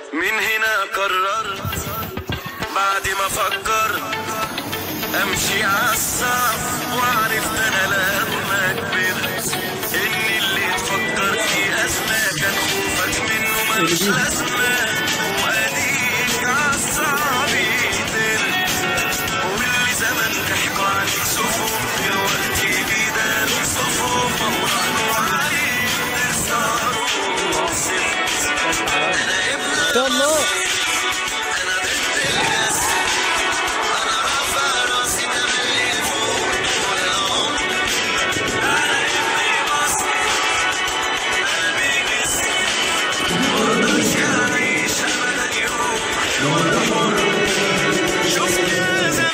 من هنا قررت بعد ما فكرت امشي عالصعب وعرفت انا لما كبرت ان اللي تفكر فيه ازمه كان خوفك منه ملوش لازمه واديك عالصعب قدرت واللي زمان ضحكوا عليك صفوف دلوقتي بيدار صفوف وراحوا عليك تخسروا انا ابن الله انا بنت الناس انا رافع راسي تملي فوق ولا عمر انا ابني مصر قلبي جسم مقدرش اعيش ابدا يوم لوحدي حر شفت يا